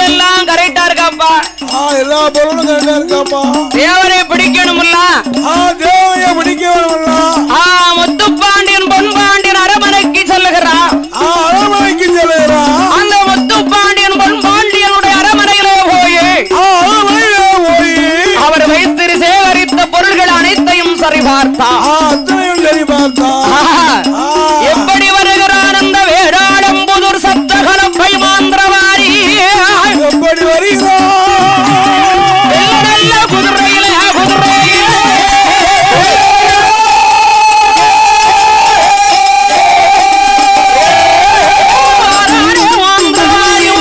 எல்லாம் கரெக்டா இருக்காப்பா ஆ, எல்லா பொருளும் கரெக்டா இருக்காப்பா தேவரை பிடிக்கணும்ல ஆ தேவைய பிடிக்க வேணும்ல ஆ முத்துப்பாண்டியன் பொன்பாண்டியன் அரமனைக்கு செல்லுகிறான் ஆ அரண்மனைக்கு செல்லுகிறா அந்த முத்துப்பாண்டியன் பொன்பாண்டியனுடைய அரமனையிலே போய் ஆ அரண்மனையில போய் அவர் வைத்திரு சேகரித்த பொருள்கள் அனைத்தையும் சரிபார்த்தார் ஆ அத்தனையும் சரி பார்த்தா ஆ, எப்படி வருகிறான் அந்த வேடாளம்புதூர் சப்தகலப்பை மாந்திரவாரி எப்படி வருகிறா நல்ல நல்ல குதிரையிலே குதிரையிலே மாறாரே மாந்திரவாரி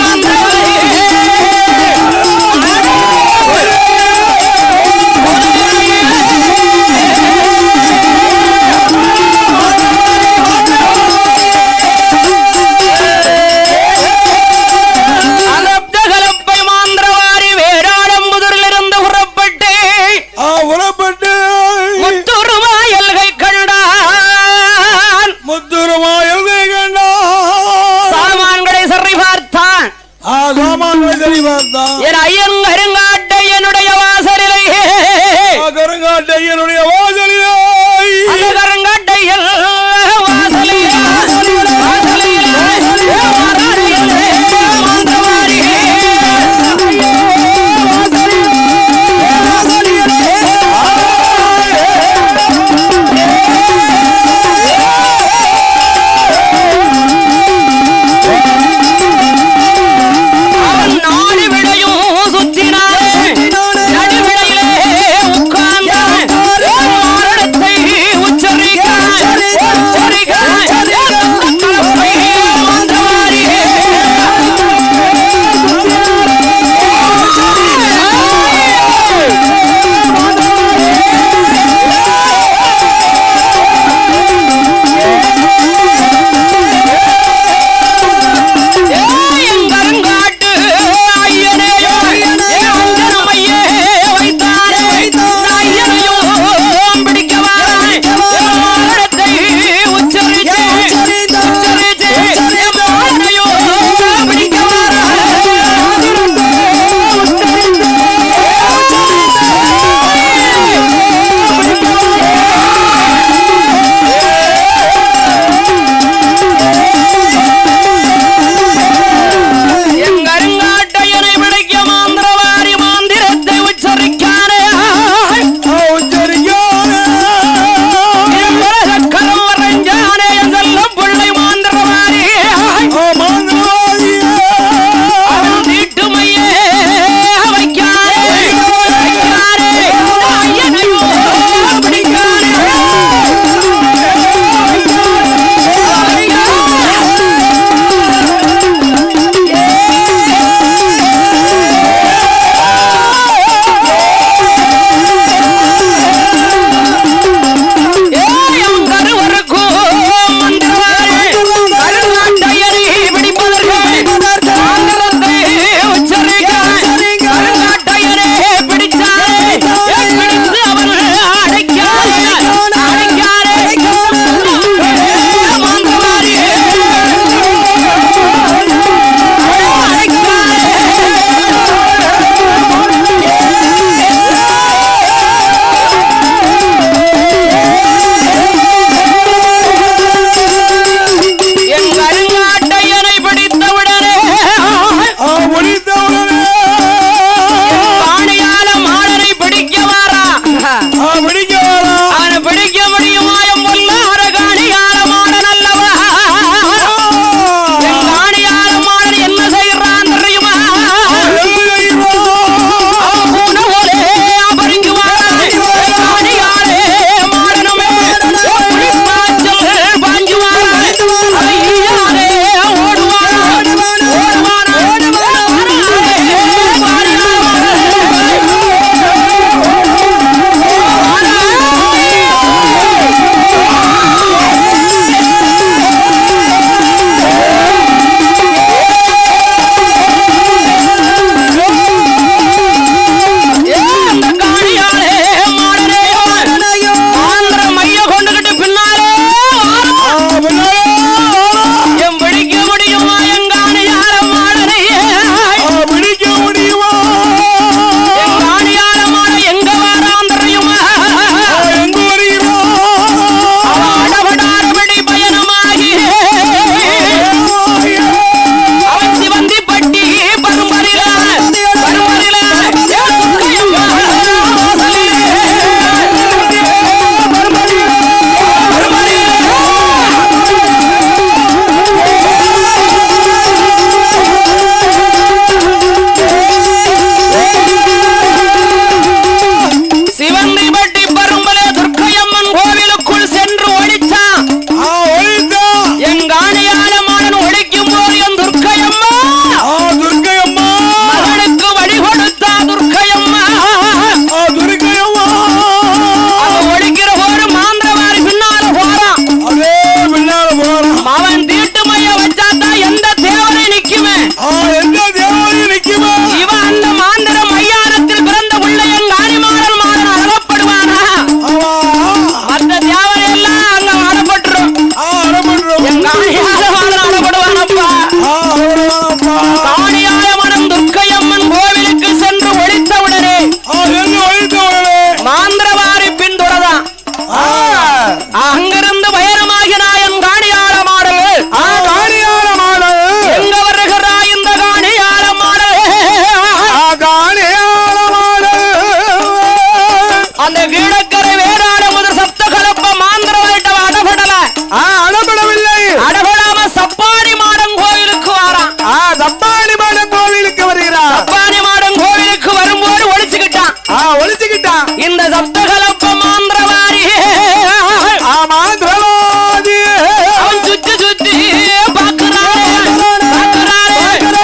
அலப்தகலப்பை மாந்திரவாரி வேடாளம்புதூரிலிருந்து புறப்பட்டு ஆ உறப்பட்டு முத்துருமாயல்கை கண்டான் முத்துருமா எழுதை கண்டா சாமான்களை சரி பார்த்தான் ஆ சாமான்களை சரி பார்த்தா என் ஐயன் கருங்காட்டை என்னுடைய வாசலிலே ஆ கருங்காட்டையனுடைய வாசலிலே அந்த கருங்காட்டையில் வாசலிலே வாசலிலே வாராரியிலே மாந்தவாரியே. அவன் நாடு விடையும் சுற்றினான் ஒழிச்சுக்கிட்டான் இந்த சப்தகலப்ப மாந்திரவாரி ஆமா திரவாதி அவன் சுத்தி சுத்தி பாக்குறானே பாக்குறானே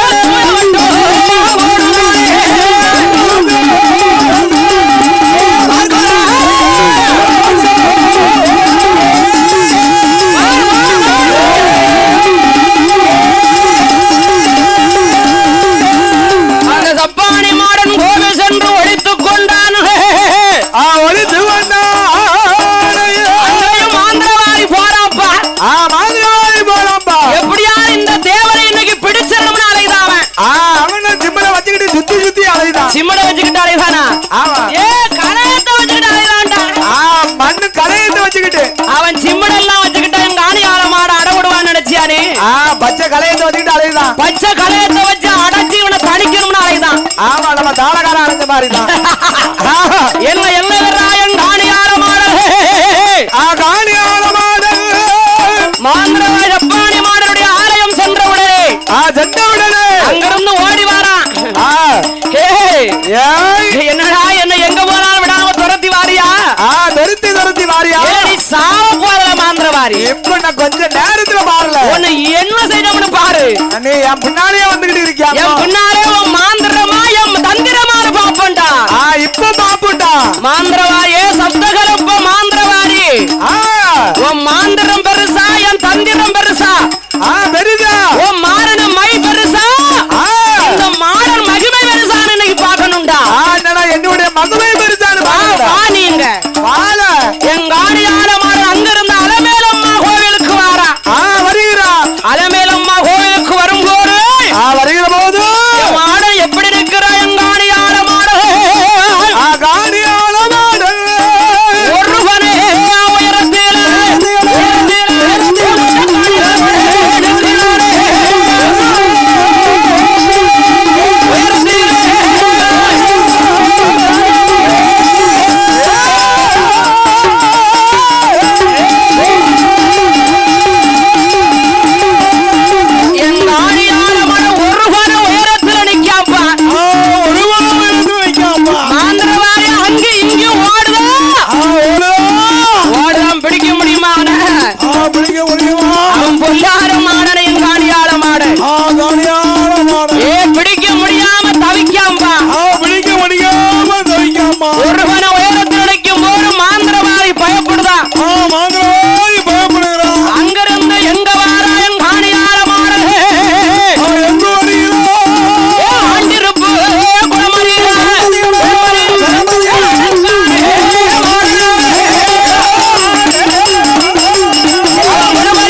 அந்த சப்பானி மாடன் கோவில் சென்று ஒழித்துக் கொண்டான் ஆ ஒழித்து வந்தான் அங்கேயும் மாந்திரவாரி போறாப்பா ஆ மாதிரவாதி போலாம்பா எப்படியா இந்த தேவரை இன்னைக்கு பிடிச்சிடணும்னு அலைதான் அவன் ஆ அவன சிம்மல வச்சுக்கிட்டு சுத்தி சுத்தி அலைதான் சிம்மட வச்சுக்கிட்டு அலைதானா ஆமா ஏ கலையத்தை வச்சுக்கிட்டு அலைதான்டா ஆ மண்ணு கரையத்தை வச்சுக்கிட்டு அவன் சிம்மடெல்லாம் வச்சுக்கிட்டு எங்க ஆணியால மாட அடவிடுவான்னு நினைச்சியானே ஆ பச்சை கலையத்தை வச்சுக்கிட்டு அலைதான் பச்சை கலையத்தை வச்சு அடைச்சி இவனை தணிக்கணும்னு அலைதான் ஆமா நம்ம தாளகாரம் அடைஞ்ச மாதிரி தான் என்ன என்ன ராயன் காணியார மாட ஆ காணியால மாடல் மாந்திரவாய் ஜப்பானி மாடனுடைய ஆலயம் சென்றவுடனே ஆ சென்றவுடனே அங்கிருந்து ஓடி வாரான் ஆ ஏய், ஏய் என்னடா என்ன எங்க போனாலும் விடாம துரத்தி வாரியா ஆ நிறுத்தி நிறுத்தி வாரியா ஏடி சாவ போறல மாந்திரவாரி இப்ப நான் கொஞ்ச நேரத்துல பாருல உன்னை என்ன செய்யணும்னு பாரு நீ என் பின்னாலேயே வந்துகிட்டு இருக்கியா என் பின்னாலே உன் மாந்திரமா என் தந்திரமான பாப்பண்டா ஆ இப்ப பாப்புட்டா மாந்திரவாயே சப்தகலப்ப மாந்திரவாரி ஆ உன் மாந்திரம் பெருசா என் தந்திரம் பெருசா ஆ பெரிதா உன் மாறன மை பெருசா ஆ இந்த மாறன் மகிமை பெருசான்னு இன்னைக்கு பார்க்கணும்டா ஆ என்னடா என்னுடைய மகமே பெருசான்னு வா, பாருடா வா நீங்க வாழ எங்க ஆடியார மாறன் அங்கிருந்து அலமேலம்மா கோவிலுக்கு வாரா ஆ வருகிறா அலமேலம்மா கோவிலுக்கு வரும்போது ஆ வருகிற போது என் மாடன் எப்படி நிற்கிறா எங்க ஆடியார மாடன் ஆ காணியால மாடல் ஒருவனே உயரத்தில் எங்க ஆடியார மாடன் ஒருவன உயரத்தில் நிக்காப்பா ஆ ஒருவனும் எடுத்து வைக்காம மாந்திரவாரி அங்க இங்க ஓடுதா ஆ ஓடுதா ஓடுதான் பிடிக்க முடியுமா அவனை ஆ பிடிக்க முடியுமா அவன் பொல்லார மாடனை எங்க ஆடியார மாடன் ஆ காணியால மாடல் ஏ பிடிக்க முடியாம தவிக்காம்பா ஆ பிடிக்க முடியாம தவிக்காமா ஒருவன உயரத்தில் நினைக்கும் போது மாந்திரவாதி பயப்படுதா ஆ மாந்திரவாதி பயப்படுகிறான் அங்கிருந்து எங்க வாராயன் காணியார மாடல் ஆ எங்க வருகிறா ஏ ஆண்டிருப்பு குளமறியா குளமறியா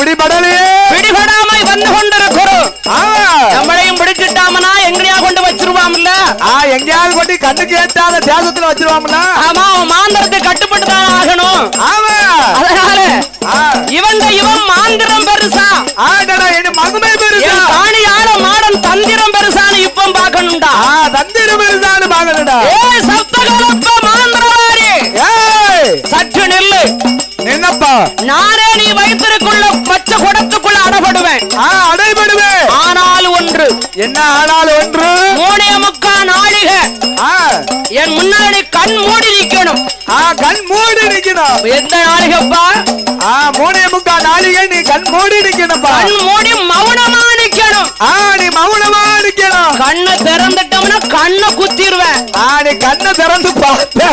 பிடிபடலையே பிடிபடாமை வந்து கொண்டிருக்கிறோம் ஆ, நம்மளையும் பிடிச்சிட்டாமனா எங்கனையா கொண்டு வச்சிருவாம்ல ஆ, எங்கேயாவது கொண்டு கண்ணுக்கு எட்டாத தேசத்துல வச்சிருவாங்களா ஆமா அவன் மாந்திரத்தை கட்டுப்பட்டு தான் ஆகணும் ஆமா அதனால ஆ, இவன் இவன் மாந்திரம் பெருசா ஆடடா, என் மகுமை பெருசா என் காணியால மாடன் தந்திரம் பெருசான்னு இப்ப பாக்கணும்டா ஆ, தந்திரம் பெருசான்னு பாக்கணுடா ஏ சப்தகலப்ப மாந்திரவாரி ஏய் சற்று நில்லு என்னப்பா நானே நீ வைத்திருக்குள்ள பச்சை குடத்துக்குள்ள அடப்படுவேன் ஆ அடைபடுவே ஆனால் ஒன்று என்ன ஆனால் ஒன்று மூணே முக்கா நாழிக ஆ என் முன்னாடி கண் மூடி நிக்கணும் ஆ கண் மூடி நிக்கணும் எந்த நாழிகப்பா ஆ மூணே முக்கா நாளிகை நீ கண் மூடி நிக்கணும்ப்பா கண் மூடி மௌனமா நிக்கணும் ஆ நீ மௌனமா நிக்கணும் கண்ணை திறந்துட்டோம்னா கண்ணை குத்திடுவேன் ஆ நீ கண்ணை திறந்து பார்த்த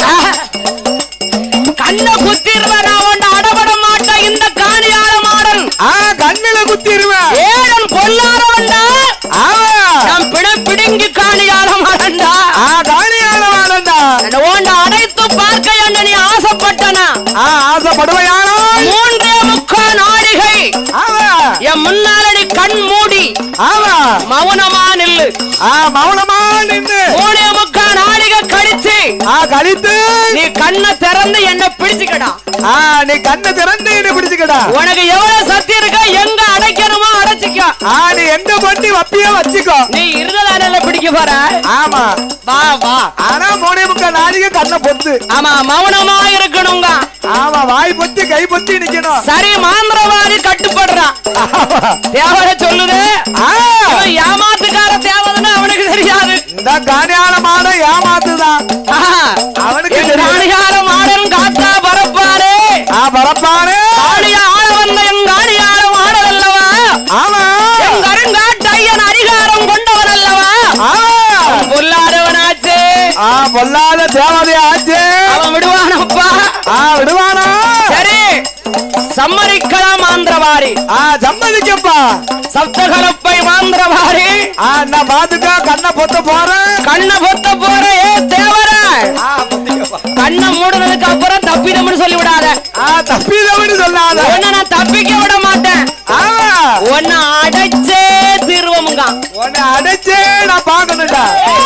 கண்ணை குத்திடுவேன் நான் உன்னை அடபட மாட்டேன் இந்த காணியால மாடன் ஆ கண்ணில குத்திருவேன் ஏழன் பொல்லாரவன்டா ஆ நான் பிட பிடுங்கி காணியால மாடன்டா ஆ காணியான வாடண்டா உன்னை அடைத்து பார்க்க என்று நீ ஆசைப்பட்டனா ஆ ஆசைப்படுவையானோ மூன்றே முக்கா நாழிகை ஆமா என் முன்னாலடி கண் மூடி ஆமா மௌனமா நில்லு ஆ மௌனமா நின்னு மூணே முக்கா நாழிகை கழிச்சு ஆ கழித்து நீ கண்ணை திறந்து என்ன பிடிச்சுக்கடா ஆ நீ கண்ணை திறந்து என்ன பிடிச்சுக்கடா உனக்கு எவ்வளவு சக்தி இருக்க எங்க அடைக்கணுமோ அடைச்சிக்கோ ஆ நீ எங்க பண்ணி வப்பிய வச்சுக்கோ நீ இருந்ததால பிடிக்க போற ஆமா வா வா ஆனா மூணே முக்கா நாளிகை கண்ணை பொத்து ஆமா மௌனமா இருக்கணுங்க ஆமா வாய் பொத்தி கை பொத்தி நிக்கணும் சரி மாந்திரவாதி கட்டுப்படுறான் ஆமா. தேவதை சொல்லுது ஆ, இவன் ஏமாத்துக்கார தேவதைன்னு அவனுக்கு தெரியாது இந்த காணியால மாட ஏமாத்துதான் ஆஹா. அவனுக்கு என் தெரியும். காணியால மாடன் காத்தா பரப்பாரே ஆ பரப்பானே காணிய ஆள வந்த என் காணியால மாடன் அல்லவா ஆமா என் கருங்காட்டையன் அதிகாரம் கொண்டவன் அல்லவா ஆமா அவன் பொல்லாதவனாச்சே ஆ பொல்லாத தேவதை ஆச்சு அவன் விடுவானப்பா ஆ விடுவானா சரி சம்மதிக்கலாம் மாந்திரவாரி ஆ சம்மதிக்கப்பா சப்தகலப்பை மாந்திரவாரி ஆ நான் பாத்துக்கா கண்ணை பொத்த போறேன் கண்ணை பொத்த போற ஏ தேவர ஆ பொத்திக்கப்பா கண்ணை மூடுனதுக்கு அப்புறம் தப்பிதம்னு சொல்லி விடாத ஆ தப்பிதவனு சொல்லாத உன்னை நான் தப்பிக்க விட மாட்டேன் ஆமா உன்னை அடைச்சே தீர்வமுங்க உன்னை அடைச்சே நான் பாக்கணும்டா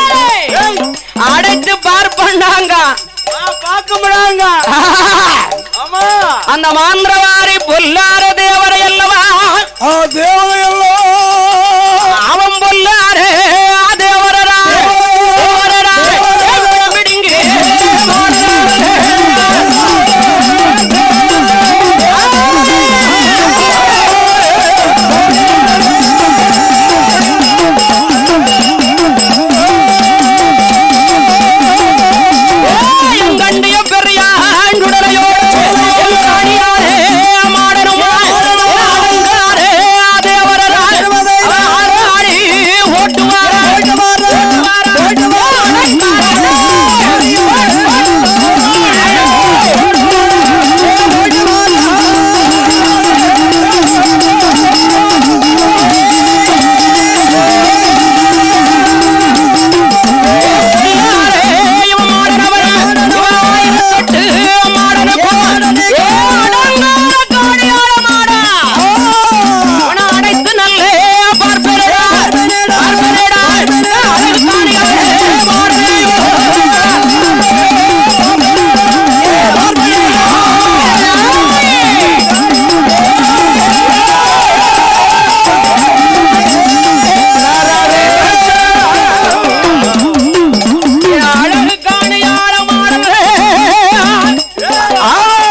அடைச்சு பார்ப்பண்டாங்க பார்க்க முடியாங்க ஆமா அந்த மாந்திரவாரி பொல்லார தேவரை அல்லவா ஆ தேவதை எல்லாம் அவன் பொல்லாரே ஆ தேவரரா தேவரரா தேவர பிடிங்கி எங்கண்டிய பெரியாண்டுடலையோடு எங்காணியாரே மாடனுமா ஆடங்காரே தேவரரா ஆடி ஓட்டுவாரா அடைத்து நல்லே பார்ப்பேடா பார்ப்பேடா அழகு காணிகளே அழகு காணியாள மாடலே ஆ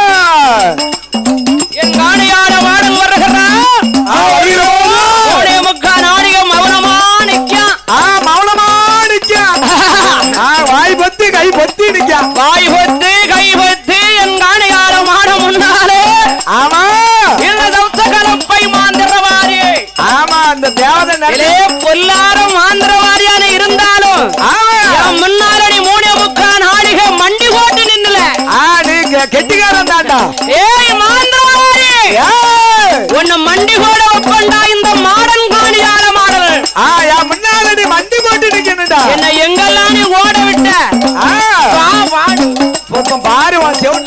என் காணியாள மாடன் வருகிறான் ஆ வருகிறோம் ஓடே முக்கா நாடிக மௌனமா நிக்கான் ஆ மௌனமா நிக்கான் ஆ வாய் பொத்தி கை பொத்தி நிக்கான் வாய் பொத்து கை பொத்து என் காணியாள மாட முன்னாலே ஆமா இந்த சப்த கலப்பை மாந்திரவாரி ஆமா அந்த தேவதை நல்ல இலே பொல்லாரம் மாந்திரவாரியான இருந்தாலும் ஆமா என் முன்னாலடி மூணே முக்கா நாடிக மண்டி போட்டு நின்னல ஆ நீ கெ- கெட்டிக்காரன் தாண்டா ஏய் மாந்திரவாரி ஏய்! உன்னை மண்டி கூட ஒப்பண்டா இந்த மாடன் காணியாள மாடல் ஆ என் முன்னால நீ வண்டி போட்டு நிக்கணும்டா என்னை எங்கெல்லாம் நீ ஓட விட்ட ஆ வா வாடு பொத்தம் பாரு உன்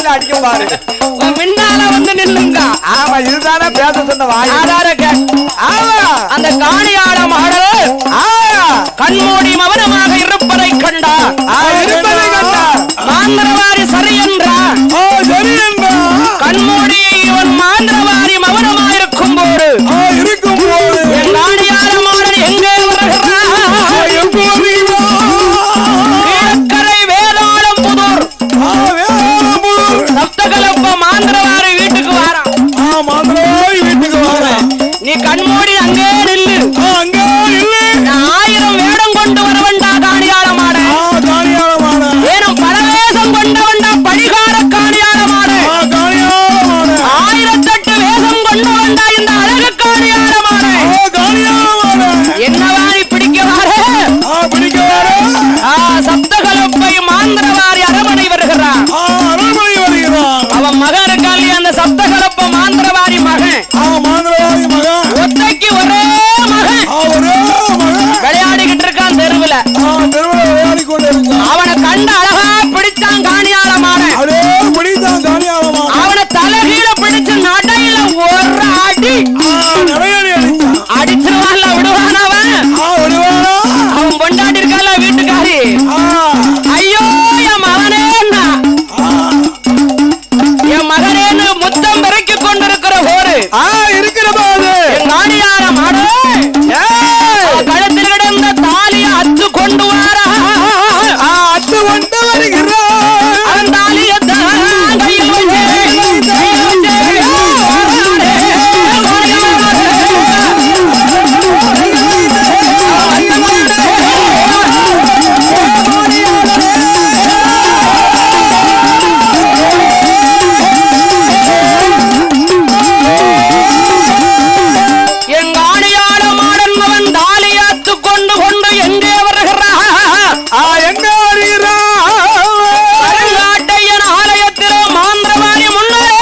வந்து அடிக்கும் பாரு உன் முன்னால வந்து நில்லுங்க ஆமா இதுதானே பேச சொன்ன வாய் ஆதார கேட் ஆமா அந்த காணியாட மாடல் ஆமா கண்மூடி மவனமாக இருப்பதை கண்டா ஆ, இருப்பதை கண்டார். மாந்திரவாரி சரி என்றான் ஆ, சரி என்றா கண்மூடி இவன் மாந்திரவாரி மவனமாயிருக்கும் போது ஆ, இருக்கும் போது என் காணியாட மாடல் எங்கே வருகிறான் எப்போ வருகிறா? கீழக்கரை வேதாளம் புதூர் ஆ, வேளாம்பூர். சப்தகலப்ப மாந்திரவாரி வீட்டுக்கு வாரான் ஆ, மாந்திரவாதி வீட்டுக்கு வரேன் நீ கண்மூடி அங்கே நில்லு ஆ, அங்க இல்லை நான் ஆயிரம் வேடம் கொண்டு வரவண்டா காணியாட மாட ஆ, காணியாளமான ஏனும் பரவேசம் கொண்டவண்டா படிகார காணியாட மாட ஆ, காணியாளமான ஆயிரத்தெட்டு வேகம் கொண்டவண்டா இந்த அழகு காணியாட மாட ஆ, காணியாளமான என்னவாரி பிடிக்க வார ஆ, பிடிக்க வரேன் ஆ, சப்தகலப்பை மாந்திரவாரி அரமனை வருகிறான் ஆ, அரண்மனை வருகிறான் அவன் மகன் இருக்கான் அந்த சப்தகலப்ப மாந்திரவாரி மகன் ஆ, மாந்திரவாதி மகன் ஒத்தைக்கு ஒரே மகன் ஆ, ஒரே மகன் விளையாடிக்கிட்டு இருக்கான் தெருவுல ஆ, தெருவில் விளையாடி கொண்டு இருக்கான் அவனை கண்டு அழகா பிடிச்சான் காணியாள மாறன் அப்படியே பிடித்தான் காணியாளமா அவனை தலைகீழ பிடிச்சு நடையில ஒரு அடி ஆ, நடையடி அடித்தான் அடிச்சிருவான்ல விடுவான் அவன் ஆ, விடுவானா அவன் பொண்டாட்டி இருக்கால வீட்டுக்காரி ஆ, ஐயோ என் மகனேன்னா ஆ, என் மகனேன்னு முத்தம் பிறக்கி கொண்டிருக்கிற போரு ஆ இருக்கிற போது என் காணியார மாடு கழுத்தில் கிடந்த தாலியை அத்து கொண்டு வாரா ஆ, அத்து கொண்டு வருகிறார் அவன் தாலியை தான் கையில் வச்சு கையில் வச்சு வராரே, எங்க ஆணியாட மாடன் அவன் தாலியாத்து கொண்டு கொண்டு எங்கே வருகிறான் ஆ, எங்க வருகிறார் கருங்காட்டையன் ஆலயத்திலே மாந்திரவாரி முன்னரே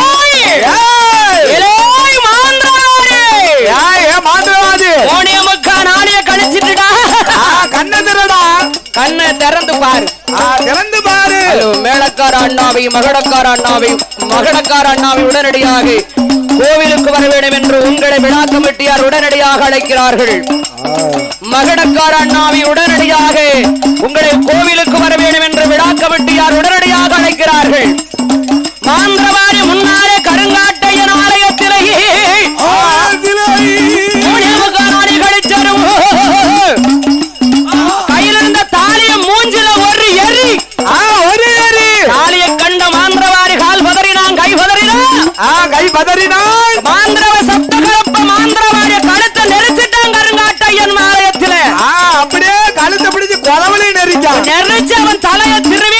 இலேய் மாந்திரவாரி ஏய், ஏ மாந்திரவாதி ஓனியமுக்கா நாளைய கழிச்சிட்டுடா ஆ, கண்ணை திறடா கண்ணை திறந்து பாரு ஆ, திறந்து பாரு ஹலோ மேளக்கார அண்ணாவை மகடக்கார அண்ணாவை மகடக்கார அண்ணாவை உடனடியாக கோவிலுக்கு வர வேண்டும் என்று உங்களை விழா கமிட்டியார் உடனடியாக அழைக்கிறார்கள் மகடக்கார அண்ணாவை உடனடியாக உங்களை கோவிலுக்கு வர வேண்டும் என்று விழா கமிட்டியார் உடனடியாக அழைக்கிறார்கள் மாந்திரவாரி முன்னாலே கருங்காட்டையன் ஆலயத்திலேயே ஆதிலை. மூலியமுக்காரி கழிச்சரும் கையில் இருந்த தாலிய மூஞ்சில ஒரு எரி ஆ, ஒரு ஏறி தாலியை கண்ட மாந்திரவாரி கால் பதறினான் கை பதறினா ஆ, கை பதறினாள் மாந்திரவ சப்த கலப்ப மாந்திரவாரிய கழுத்தை நெரிச்சிட்டான் கருங்காட்டையன் ஆலயத்தில ஆ, அப்படியே கழுத்தை பிடிச்சு கொலவழி நெறிச்சான் நெரிச்சு அவன் தலையை திருவி